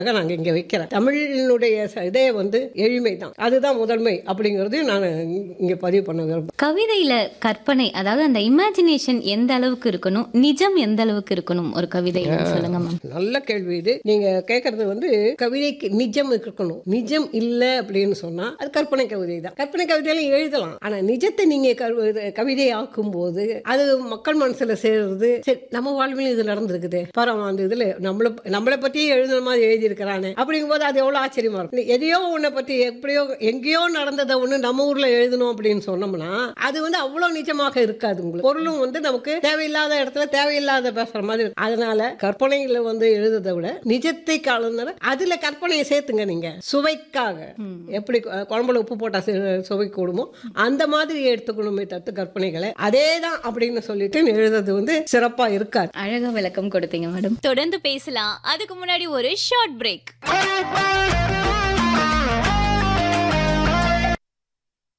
நாங்க இங்க வைக்கிறேன் தமிழினுடைய ச- இதே வந்து எளிமை தான் அதுதான் முதன்மை அப்படிங்கறது நான் இங்க பதிவு பண்ண விரும்புறேன் கவிதையில கற்பனை அதாவது அந்த இமேஜினேஷன் எந்த அளவுக்கு இருக்கணும் நிஜம் எந்த அளவுக்கு இருக்கணும் ஒரு கவிதையில சொல்லுங்க மேம் நல்ல கேள்வி இது நீங்க கேட்கறது வந்து கவிதைக்கு நிஜம் இருக்கணும் நிஜம் இல்ல அப்படின்னு சொன்னா அது கற்பனை கவிதை தான் கற்பனை கவிதையில எழுதலாம் ஆனா நிஜத்தை நீங்க கவி- கவிதை ஆக்கும் போது அது மக்கள் மனசுல சேர்றது சரி நம்ம வாழ்விலும் இது நடந்திருக்குது பரவாயில்ல அந்த இதுல நம்மள நம்மளை பத்தியே எழுதுன மாதிரி எழுதி இருக்கிறானே அப்படிங்கும்போது அது எவ்வளவு ஆச்சரியமா இருக்கும் எதையோ உன்னை பத்தி எப்படியோ எங்கேயோ நடந்ததை ஒண்ணு நம்ம ஊர்ல எழுதணும் அப்படின்னு சொன்னோம்னா அது வந்து அவ்வளவு நிஜமாக இருக்காது உங்களுக்கு பொருளும் வந்து நமக்கு தேவையில்லாத இடத்துல தேவையில்லாத பேசுற மாதிரி இருக்கும். அதனால கற்பனைகளை வந்து எழுதுறதை விட நிஜத்தை கலந்துற அதுல கற்பனையை சேர்த்துங்க நீங்க சுவைக்காக எப்படி கு- குழம்புல உப்பு போட்டா சு- சுவை கூடுமோ அந்த மாதிரி எடுத்துக்கணுமே தத்து கற்பனைகளை அதே தான் அப்படின்னு சொல்லிட்டு எழுதுறது வந்து சிறப்பா இருக்காது அழகா விளக்கம் கொடுத்தீங்க மேடம் தொடர்ந்து பேசலாம் அதுக்கு முன்னாடி ஒரு ஷார்ட் பிரேக்